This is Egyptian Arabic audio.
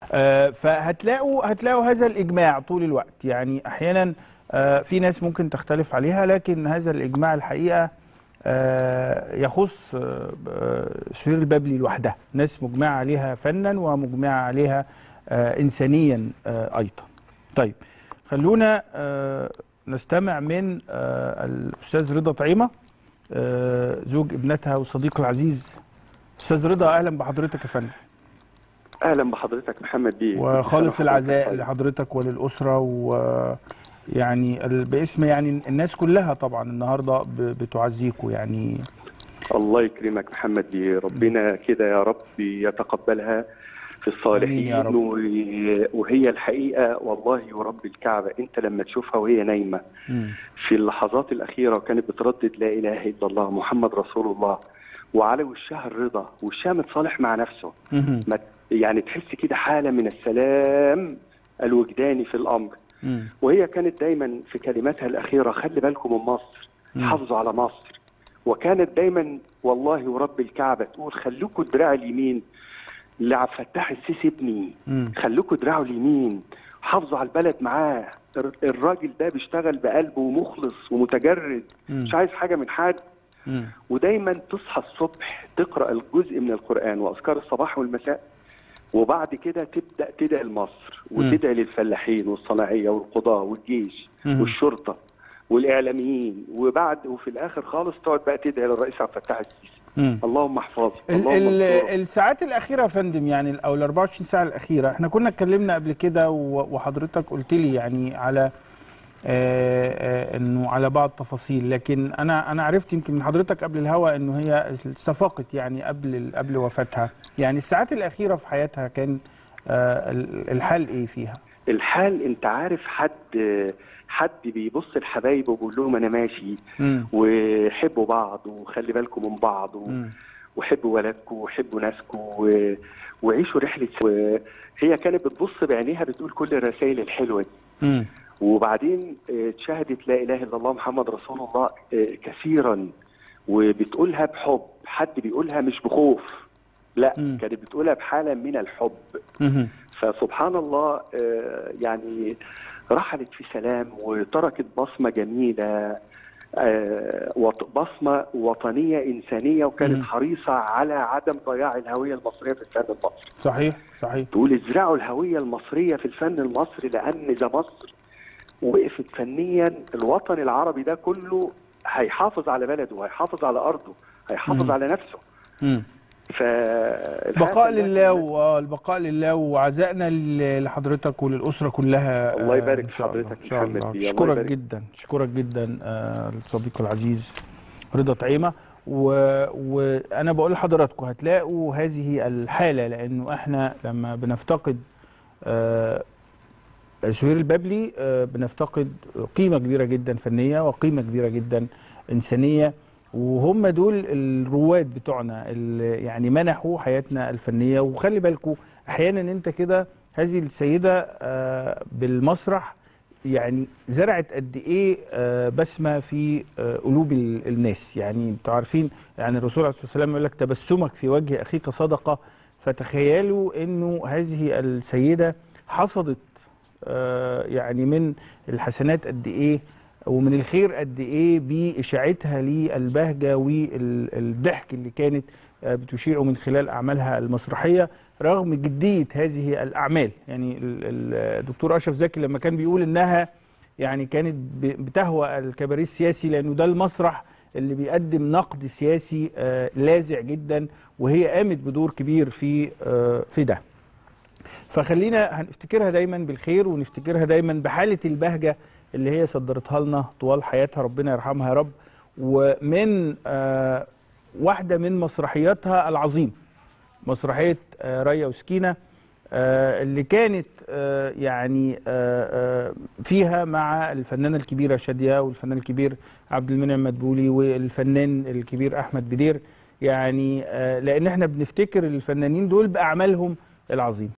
آه، فهتلاقوا هتلاقوا هذا الاجماع طول الوقت يعني احيانا آه، في ناس ممكن تختلف عليها لكن هذا الاجماع الحقيقه آه، يخص آه، آه، سهير البابلي لوحدها ناس مجمعه عليها فنا ومجمعه عليها آه، انسانيا آه، ايضا طيب خلونا آه، نستمع من آه، الاستاذ رضا طعيمه آه، زوج ابنتها وصديقه العزيز استاذ رضا اهلا بحضرتك يا فندم اهلا بحضرتك محمد بيه وخالص أهلا العزاء بحضرتك. لحضرتك وللأسرة ويعني ال- باسم يعني الناس كلها طبعا النهارده ب- بتعزيكوا يعني الله يكرمك محمد بيه ربنا كده يا رب يتقبلها في آمين يا الصالحين رب. و- وهي الحقيقه والله ورب الكعبه انت لما تشوفها وهي نايمه مم. في اللحظات الاخيره وكانت بتردد لا اله الا الله محمد رسول الله وعلى وشها الرضا وشها متصالح مع نفسه مهم. ما- يعني تحس كده حاله من السلام الوجداني في الامر مم. وهي كانت دايما في كلماتها الأخيرة خلي بالكم من مصر مم. حافظوا على مصر وكانت دايما والله ورب الكعبة تقول خلوكوا دراع اليمين لعبد الفتاح السيسي ابني مم. خلوكوا دراعه اليمين حافظوا على البلد معاه الر- الراجل ده بيشتغل بقلبه ومخلص ومتجرد مم. مش عايز حاجة من حد مم. ودايما تصحى الصبح تقرأ الجزء من القرآن وأذكار الصباح والمساء وبعد كده تبدأ تدعي لمصر وتدعي للفلاحين والصناعية والقضاة والجيش مم. والشرطة والإعلاميين وبعد وفي الآخر خالص تقعد بقى تدعي للرئيس عبد الفتاح السيسي مم. اللهم احفظه ال- اللهم ال- انصره الساعات الأخيرة يا فندم يعني أو ال 24 ساعة الأخيرة احنا كنا اتكلمنا قبل كده و- وحضرتك قلت لي يعني على آه، آه، انه على بعض التفاصيل لكن انا انا عرفت يمكن من حضرتك قبل الهوا انه هي استفاقت يعني قبل قبل وفاتها يعني الساعات الاخيره في حياتها كان آه، ال- الحال ايه فيها الحال انت عارف حد حد بيبص لحبايبه وبيقول لهم انا ماشي مم. وحبوا بعض وخلي بالكم من بعض و... مم. وحبوا ولادكم وحبوا ناسكم و... وعيشوا رحله وهي كانت بتبص بعينيها بتقول كل الرسائل الحلوه دي مم. وبعدين آه، شهدت لا اله الا الله محمد رسول الله آه، كثيرا وبتقولها بحب حد بيقولها مش بخوف لا مم. كانت بتقولها بحاله من الحب مم. فسبحان الله آه، يعني رحلت في سلام وتركت بصمه جميله آه، وط- بصمه وطنيه انسانيه وكانت مم. حريصه على عدم ضياع الهويه المصريه في الفن المصري صحيح صحيح تقول ازرعوا الهوية المصرية في الفن المصري لأن إذا مصر وقفت فنيا الوطن العربي ده كله هيحافظ على بلده وهيحافظ على أرضه هيحافظ مم. على نفسه مم. ف بقاء لله والبقاء لله وعزائنا ل- لحضرتك وللاسره كلها الله آه، يبارك إن شاء الله، حضرتك ان شاء محمد الله بيه، الله اشكرك يبارك. جدا اشكرك جدا آه، الصديق العزيز رضا طعيمه و... وانا بقول لحضراتكم هتلاقوا هذه الحاله لانه احنا لما بنفتقد آه، سهير البابلي آه، بنفتقد قيمه كبيره جدا فنيه وقيمه كبيره جدا انسانيه وهم دول الرواد بتوعنا اللي يعني منحوا حياتنا الفنيه وخلي بالكم احيانا انت كده هذه السيده آه، بالمسرح يعني زرعت قد ايه آه، بسمه في آه، قلوب ال- الناس يعني انتوا عارفين يعني الرسول عليه الصلاه والسلام يقول لك تبسمك في وجه اخيك صدقه فتخيلوا انه هذه السيده حصدت آه، يعني من الحسنات قد ايه ومن الخير قد ايه باشاعتها للبهجه والضحك اللي كانت آه، بتشيعه من خلال اعمالها المسرحيه رغم جديه هذه الاعمال يعني ال- ال- الدكتور اشرف زكي لما كان بيقول انها يعني كانت ب- بتهوى الكباريه السياسي لانه ده المسرح اللي بيقدم نقد سياسي آه، لاذع جدا وهي قامت بدور كبير في آه، في ده فخلينا هنفتكرها دايما بالخير ونفتكرها دايما بحالة البهجة اللي هي صدرتها لنا طوال حياتها ربنا يرحمها يا رب ومن آه واحدة من مسرحياتها العظيم مسرحية آه ريا وسكينة آه اللي كانت آه يعني آه آه فيها مع الفنانة الكبيرة شادية والفنان الكبير عبد المنعم مدبولي والفنان الكبير أحمد بدير يعني آه لأن احنا بنفتكر الفنانين دول بأعمالهم العظيمة